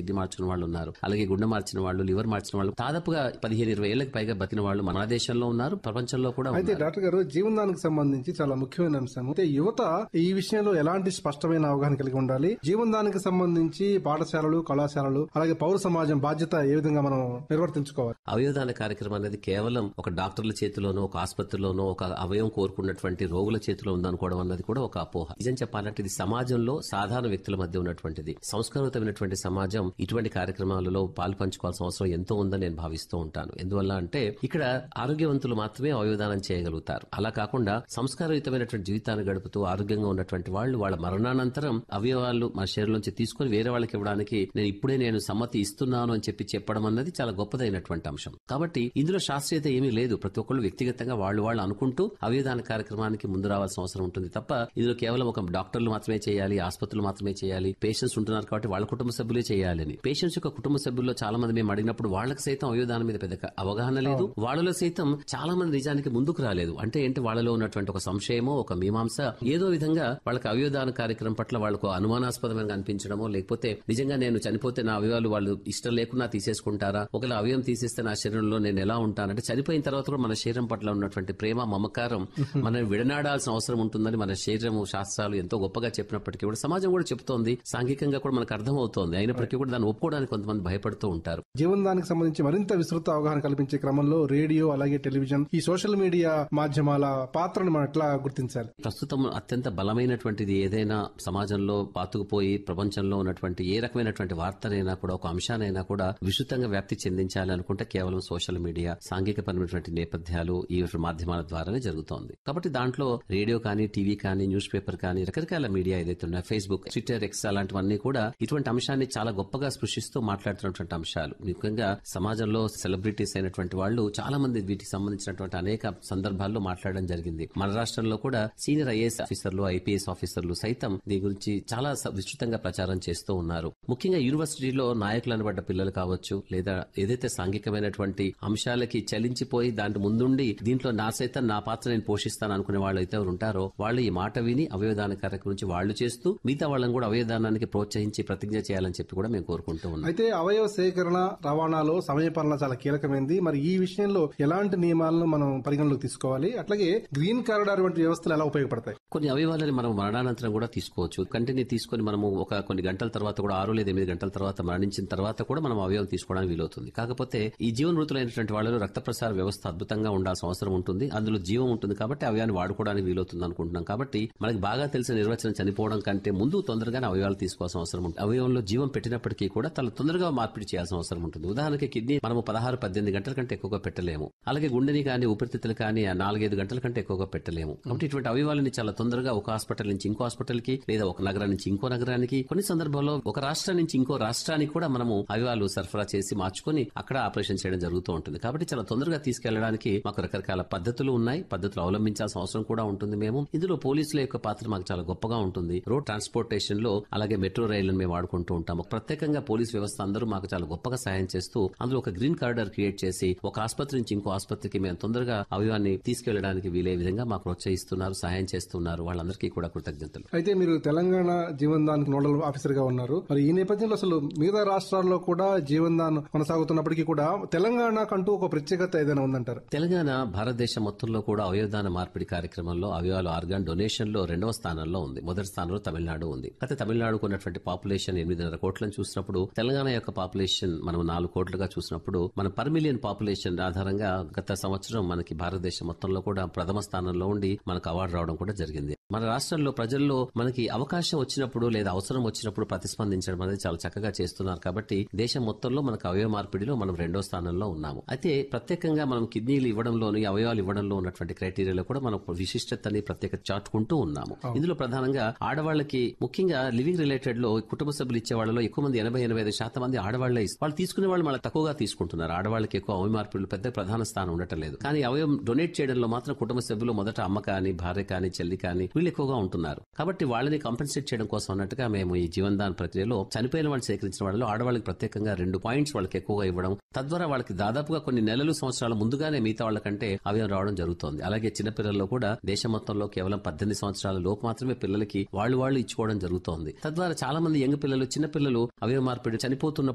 Kidney మార్చిన వాళ్ళు ఉన్నారు అలాగే గుండె మార్చిన వాళ్ళు లివర్ మార్చిన వాళ్ళు దాదాపుగా పదిహేను ఇరవై ఏళ్లకు పైగా బతికిన వాళ్ళు మన దేశంలో ఉన్నారు ప్రపంచంలో కూడా అయితే ఉన్నారు. డాక్టర్ గారు జీవనదానికి సంబంధించి చాలా ముఖ్యమైన అంశం అయితే యువత ఈ విషయంలో ఎలాంటి స్పష్టమైన అవగాహన కలిగి ఉండాలి జీవనదానికి సంబంధించి పాఠశాలలు కళాశాలలు అలాగే పౌర సమాజం బాధ్యత ఏ విధంగా మనం నిర్వర్తించుకోవాలి అవయవదాన కార్యక్రమం అనేది కేవలం ఒక డాక్టర్ల చేతిలోనో ఒక ఆసుపత్రిలోనో ఒక అవయవం కోరుకున్నటువంటి రోగుల చేతిలో ఉందనుకోవడం అన్నది కూడా ఒక అపోహ నిజం చెప్పాలంటే ఇది సమాజంలో సాధారణ వ్యక్తుల మధ్య ఉన్నటువంటిది సంస్కృతమైనటువంటి సమాజం ఇటువంటి కార్యక్రమాలలో పాలు పంచుకోవాల్సిన అవసరం ఎంతో ఉందని నేను భావిస్తూ ఉంటాను ఎందువల్ల అంటే ఇక్కడ ఆరోగ్యవంతులు మాత్రమే అవయవదానం చేయగలుగుతారు అలా కాకుండా సంస్కారయుతమైనటువంటి జీవితాన్ని గడుపుతూ ఆరోగ్యంగా ఉన్నటువంటి వాళ్ళు వాళ్ళ మరణానంతరం అవయవాలు మన శరీరంలోంచి తీసుకుని వేరే వాళ్ళకి ఇవ్వడానికి నేను ఇప్పుడే నేను సమ్మతి ఇస్తున్నాను అని చెప్పి చెప్పడం అన్నది చాలా గొప్పదైనటువంటి అంశం కాబట్టి ఇందులో శాస్త్రీయత ఏమీ లేదు ప్రతి ఒక్కళ్ళు వ్యక్తిగతంగా వాళ్ళు వాళ్ళు అనుకుంటూ అవయదాన కార్యక్రమానికి ముందు రావాల్సిన అవసరం ఉంటుంది తప్ప ఇందులో కేవలం ఒక డాక్టర్లు మాత్రమే చేయాలి ఆసుపత్రులు మాత్రమే చేయాలి పేషెంట్స్ ఉంటున్నారు కాబట్టి వాళ్ళ కుటుంబ సభ్యులే చేయాలని పేషెంట్స్ యొక్క కుటుంబ సభ్యుల్లో చాలా మంది మేము అడిగినప్పుడు వాళ్ళకి సైతం అవయవదానం మీద పెద్ద అవగాహన లేదు వాళ్ళలో సైతం చాలా మంది నిజానికి ముందుకు రాలేదు అంటే ఏంటి వాళ్ళలో ఉన్నటువంటి ఒక సంశయమో ఒక మీమాంస ఏదో విధంగా వాళ్ళకి అవయవదాన కార్యక్రమం పట్ల వాళ్ళకు అనుమానాస్పదమైన అనిపించడమో లేకపోతే నిజంగా నేను చనిపోతే నా అవయవాలు వాళ్ళు ఇష్టం లేకుండా తీసేసుకుంటారా ఒకవేళ అవయవం తీసేస్తే నా శరీరంలో నేను ఎలా ఉంటానంటే చనిపోయిన తర్వాత కూడా మన శరీరం పట్ల ఉన్నటువంటి ప్రేమ మమకారం మనం విడనాడాల్సిన అవసరం ఉంటుందని మన శరీరం శాస్త్రాలు ఎంతో గొప్పగా చెప్పినప్పటికీ కూడా సమాజం కూడా చెప్తోంది సాంఘికంగా కూడా మనకు అర్థం అవుతోంది అయినప్పటికీ కూడా దాన్ని ఒప్పుకోవడానికి కొంతమంది భయపడుతూ ఉంటారు జీవనదానికి సంబంధించి మరింత విస్తృత అవగాహన కల్పించే క్రమంలో రేడియో అలాగే టెలివిజన్ ఈ సోషల్ మీడియా మాధ్యమాల పాత్రను మనం ఎట్లా గుర్తించాలి ప్రస్తుతం అత్యంత బలమైనటువంటిది ఏదైనా సమాజంలో పాతుకుపోయి ప్రపంచంలో ఉన్నటువంటి ఏ రకమైనటువంటి వార్తనైనా కూడా ఒక అంశానైనా కూడా విస్తృతంగా వ్యాప్తి చెందించాలి అనుకుంటే కేవలం సోషల్ మీడియా సాంఘికపరమైనటువంటి నేపథ్యాలు ఈ మాధ్యమాల ద్వారానే జరుగుతోంది కాబట్టి దాంట్లో రేడియో కానీ టీవీ కానీ న్యూస్ పేపర్ కానీ రకరకాల మీడియా ఏదైతే ఉన్నాయో ఫేస్బుక్ ట్విట్టర్ ఎక్స్ అలాంటివన్నీ కూడా ఇటువంటి అంశాన్ని చాలా గొప్పగా స్పృశిస్తూ మాట్లాడుతున్నటువంటి అంశాలు ముఖ్యంగా సమాజంలో సెలబ్రిటీస్ అయినటువంటి వాళ్ళు చాలా మంది వీటికి సంబంధించినటువంటి అనేక సందర్భాల్లో మాట్లాడడం జరిగింది మన రాష్ట్రంలో కూడా సీనియర్ ఐఏఎస్ ఆఫీసర్లు ఐపీఎస్ ఆఫీసర్లు సైతం దీని గురించి చాలా స- విస్తృతంగా ప్రచారం చేస్తూ ఉన్నారు ముఖ్యంగా యూనివర్సిటీలో నాయకులు అనబడ్డ పిల్లలు కావచ్చు లేదా ఏదైతే సాంఘికమైనటువంటి అంశాలకి చలించిపోయి దాంట్లో ముందుండి దీంట్లో నా సైతం నా పాత్ర నేను పోషిస్తాను అనుకునే వాళ్ళు అయితే ఎవరు ఉంటారో వాళ్ళు ఈ మాట విని అవయవదాన కార్యక్రమం గురించి వాళ్ళు చేస్తూ మిగతా వాళ్ళని కూడా అవయవదానానికి ప్రోత్సహించి ప్రతిజ్ఞ చేయాలని చెప్పి కూడా మేము కోరుకుంటూ ఉన్నాం అయితే అవయవ సేకరణ రవాణాలో సమయపాలన చాలా కీలకమైనది మరి ఈ విషయంలో ఎలాంటి నియమాలను మనం పరిగణలోకి తీసుకోవాలి అట్లాగే గ్రీన్ కారిడార్ వంటి వ్యవస్థలు ఎలా ఉపయోగపడతాయి కొన్ని అవయవాలని మనం మరణానంతరం కూడా తీసుకోవచ్చు కంటిని తీసుకొని మనము ఒక కొన్ని గంటల తర్వాత కూడా ఆరు లేదా ఎనిమిది గంటల తర్వాత మరణించిన తర్వాత కూడా మనం అవయవం తీసుకోవడానికి వీలవుతుంది కాకపోతే ఈ జీవనృతులైనటువంటి వాళ్ళలో రక్త ప్రసార వ్యవస్థ అద్భుతంగా ఉండాల్సిన అవసరం ఉంటుంది అందులో జీవం ఉంటుంది కాబట్టి అవయాన్ని వాడుకోవడానికి వీలవుతుంది అనుకుంటున్నాం కాబట్టి మనకి బాగా తెలిసిన నిర్వచనం చనిపోవడం కంటే ముందు తొందరగానే అవయవాలు తీసుకోవాల్సిన అవసరం ఉంటుంది అవయవంలో జీవం పెట్టినప్పటికీ కూడా చాలా తొందరగా మార్పిడి చేయాల్సిన అవసరం ఉంటుంది ఉదాహరణకి కిడ్నీ మనము పదహారు పద్దెనిమిది గంటల కంటే ఎక్కువగా పెట్టలేము అలాగే గుండెని కానీ ఊపిరితిత్తులు కానీ ఆ నాలుగైదు గంటల కంటే ఎక్కువగా పెట్టలేము కాబట్టి ఇటువంటి అవయవాలని చాలా తొందరగా ఒక హాస్పిటల్ నుంచి ఇంకో హాస్పిటల్ కి లేదా ఒక నగరం నుంచి ఇంకో నగరానికి కొన్ని సందర్భాల్లో ఒక రాష్ట్రం నుంచి ఇంకో రాష్ట్రానికి కూడా మనము అవయవాలు సరఫరా చేసి మార్చుకొని అక్కడ ఆపరేషన్ చేయడం జరుగుతూ ఉంటుంది కాబట్టి చాలా తొందరగా తీసుకెళ్లడానికి మాకు రకరకాల పద్ధతులు ఉన్నాయి పద్ధతులు అవలంబించాల్సిన అవసరం కూడా ఉంటుంది మేము ఇందులో పోలీసుల యొక్క పాత్ర మాకు చాలా గొప్పగా ఉంటుంది రోడ్ ట్రాన్స్పోర్టేషన్ లో అలాగే మెట్రో రైళ్లను మేము వాడుకుంటూ ఉంటాము ప్రత్యేకంగా పోలీస్ వ్యవస్థ అందరూ మాకు చాలా గొప్పగా సహాయం చేస్తూ అందులో ఒక గ్రీన్ కారిడార్ క్రియేట్ చేసి ఒక ఆసుపత్రి నుంచి ఇంకో ఆసుపత్రికి మేము తొందరగా అవయవాన్ని తీసుకెళ్లడానికి వీలే విధంగా మాకు ప్రోత్సహిస్తున్నారు సహాయం చేస్తున్నారు వాళ్ళందరికీ కూడా కృతజ్ఞతలు అయితే మీరు తెలంగాణ జీవనదాన్ నోడల్ ఆఫీసర్ గా ఉన్నారు మరి ఈ నేపథ్యంలో అసలు మిగతా రాష్ట్రాల్లో కూడా జీవనదాన్ కొనసాగుతున్నప్పటికీ కూడా తెలంగాణకంటూ ఒక ప్రత్యేకత ఏదైనా ఉందంటారు తెలంగాణ భారతదేశం మొత్తంలో కూడా అవయవదాన మార్పిడి కార్యక్రమంలో అవయవాలు ఆర్గాన్ డొనేషన్ లో రెండవ స్థానంలో ఉంది మొదటి స్థానంలో తమిళనాడు ఉంది అయితే తమిళనాడుకు ఉన్నటువంటి పాపులేషన్ ఎనిమిదిన్నర కోట్లను చూసినప్పుడు తెలంగాణ యొక్క పాపులేషన్ మనం నాలుగు కోట్లుగా చూసినప్పుడు మన పర్ మిలియన్ పాపులేషన్ ఆధారంగా గత సంవత్సరం మనకి భారతదేశం మొత్తంలో కూడా ప్రథమ స్థానంలో ఉండి మనకు అవార్డు రావడం కూడా జరిగింది మన రాష్ట్రంలో ప్రజల్లో మనకి అవకాశం వచ్చినప్పుడు లేదా అవసరం వచ్చినప్పుడు ప్రతిస్పందించడం అనేది చాలా చక్కగా చేస్తున్నారు కాబట్టి దేశం మొత్తంలో మనకు అవయవ మార్పిడిలో మనం రెండో స్థానంలో ఉన్నాము అయితే ప్రత్యేకంగా మనం కిడ్నీలు ఇవ్వడంలోని అవయవాలు ఇవ్వడంలో ఉన్నటువంటి క్రైటీరియాలో కూడా మనం విశిష్టతని ప్రత్యేక చాటుకుంటూ ఉన్నాము ఇందులో ప్రధానంగా ఆడవాళ్ళకి ముఖ్యంగా లివింగ్ రిలేటెడ్ లో కుటుంబ సభ్యులు ఇచ్చే వాళ్ళలో ఎక్కువ మంది ఎనభై ఎనభై ఐదు శాతం మంది ఆడవాళ్లే ఇస్తారు. వాళ్ళు తీసుకునే వాళ్ళు మళ్ళీ తక్కువగా తీసుకుంటున్నారు ఆడవాళ్ళకి ఎక్కువ అవయ మార్పిడులు పెద్ద ప్రధాన స్థానం ఉండటం లేదు కానీ అవయం డొనేట్ చేయడంలో మాత్రం కుటుంబ సభ్యులు మొదట అమ్మ కానీ భార్య కానీ చెల్లి కానీ వీళ్ళు ఎక్కువగా ఉంటున్నారు కాబట్టి వాళ్ళని కాంపెన్సేట్ చేయడం కోసం అన్నట్టుగా మేము ఈ జీవనదాన ప్రక్రియలో చనిపోయిన వాళ్ళు సేకరించిన వాళ్ళలో ఆడవాళ్ళకి ప్రత్యేకంగా రెండు పాయింట్స్ వాళ్ళకి ఎక్కువగా ఇవ్వడం తద్వారా వాళ్ళకి దాదాపుగా కొన్ని నెలలు సంవత్సరాల ముందుగానే మిగతా వాళ్ళకంటే అవయం రావడం జరుగుతోంది అలాగే చిన్నపిల్లల్లో కూడా దేశం మొత్తంలో కేవలం పద్దెనిమిది సంవత్సరాల లోపు మాత్రమే పిల్లలకి వాళ్ళు వాళ్ళు ఇచ్చుకోవడం జరుగుతోంది తద్వారా చాలా మంది యంగ్ పిల్లలు చిన్న పిల్లలు అవయవ మార్పిడి చనిపోతున్న